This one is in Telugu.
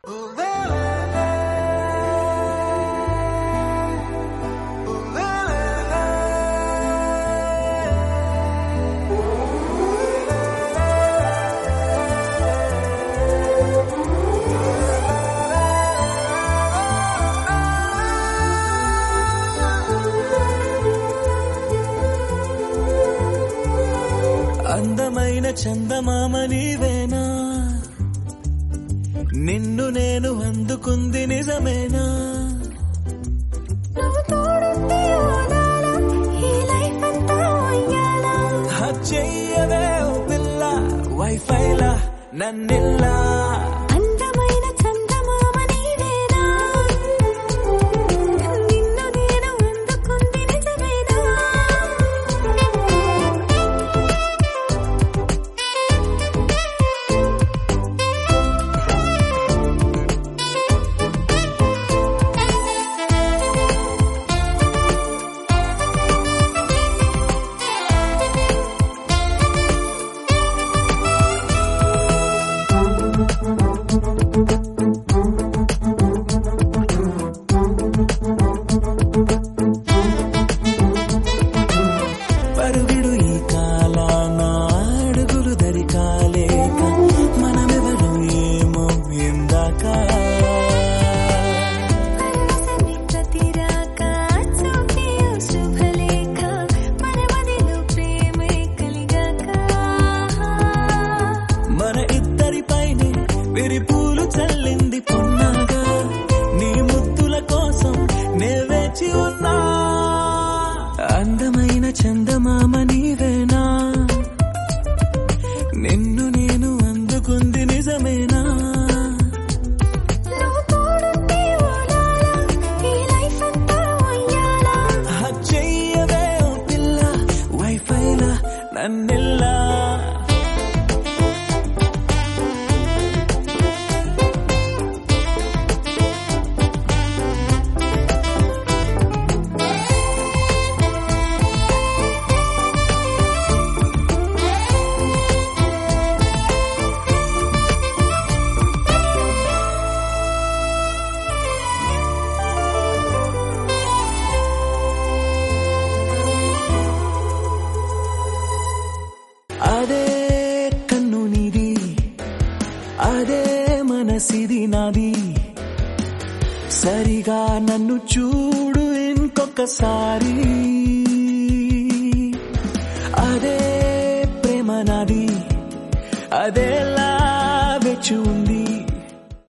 అందమైన చందమామ నీవేనా నిన్ను నేను అందుకుంది నిజమేనా నువ్వు తోడుంటే ఓదాల ఈ లైఫ్ అంతా ఉయ్యాల చెయ్యవే ఓ పిల్ల వైఫైలా నన్నిల్లా అందమైన చందమామ నీవేనా నిన్ను నేను అందుకుంది నిజమేనా పరుగుడు ఈ కాలాన అడుగులు దరి కాలేక మనమెవరు ఏమో ఇందాక పరవశని ప్రతిరాక చూపే ఓ శుభలేఖ మన మదిలో ప్రేమే కలిగాక మన ఇద్దరి పైనే విరిపూలు చల్లింది పొన్నాగా నీ ముద్దుల కోసం నే వేచి ఉన్నా అందమైన చందమామ నీవేనా నిన్ను నేను అందుకుంది నిజమేనా నువ్వు తోడుంటే ఓదాల ఈ లైఫ్ అంతా ఉయ్యాల చెయ్యవే ఓ పిల్ల వైఫైలా నన్నిల్లా అదే కన్ను నీది అదే మనసిది నాది సరిగా నన్ను చూడు ఇంకొకసారి అదే ప్రేమ నాది అదేలా వెచ్చు